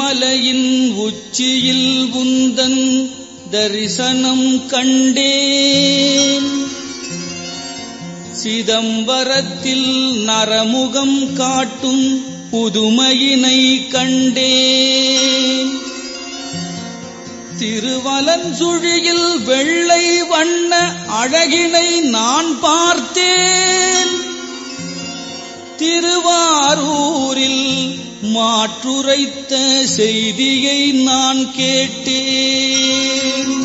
மலையின் உச்சியில் உந்தன் தரிசனம் கண்டேன் சிதம்பரத்தில் நரமுகம் காட்டும் புதுமையினை கண்டேன் திருவலஞ்சுழியில் வெள்ளை வண்ண அழகினை நான் பார்த்தேன் திருவாரூரில் மாற்றுரைத்த செய்தியை நான் கேட்டேன்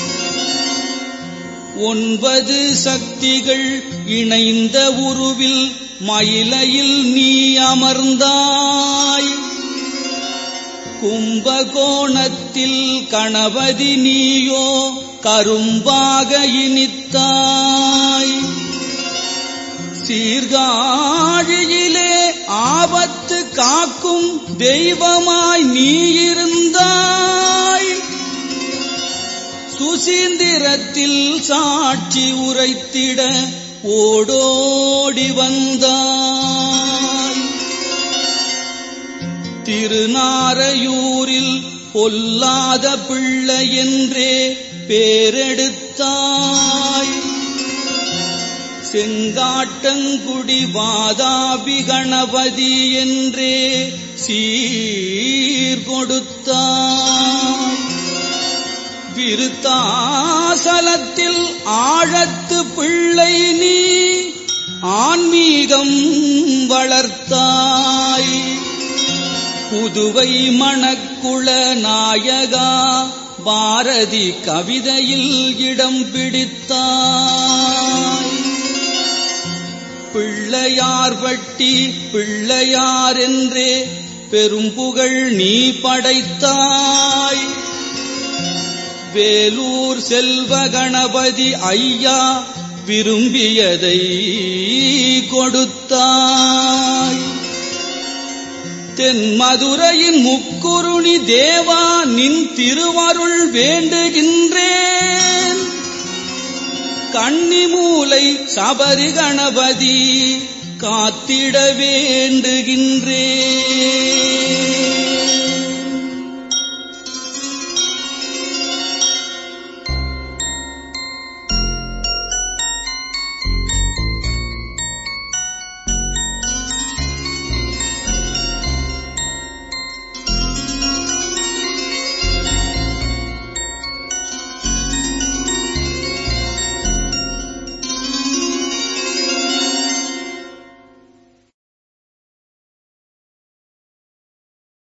ஒன்பது சக்திகள் இணைந்த உருவில் மயிலையில் நீ அமர்ந்தாய் கும்பகோணத்தில் கணபதி நீயோ கரும்பாக இனித்தாய் சீர்காழியிலே ஆபத்து காக்கும் தெய்வமாய் நீ இருந்தாய் சுசீந்திரத்தில் சாட்சி உரைத்திட ஓடோடி வந்தாய் திருநாரையூரில் பொல்லாத பிள்ளை என்றே பேரெடுத்தாய் செங்காட்டங்குடி வாதாபி கணபதி என்றே சீர் கொடுத்தாய் விருத்தாசலத்தில் ஆழத்து பிள்ளை நீ ஆன்மீகம் வளர்த்தாய் புதுவை மணக்குள நாயகா பாரதி கவிதையில் இடம் பிடித்தாய் பிள்ளையார் வட்டி பிள்ளையார் என்றே பெரும்புகழ் நீ படைத்தாய் வேலூர் செல்வ கணபதி ஐயா விரும்பியதை கொடுத்தாய் தென்மதுரையின் முக்குருணி தேவா நின் திருவருள் வேண்டுகின்றேன் கன்னிமூலை சபரி கணபதி காத்திட வேண்டுகின்றேன்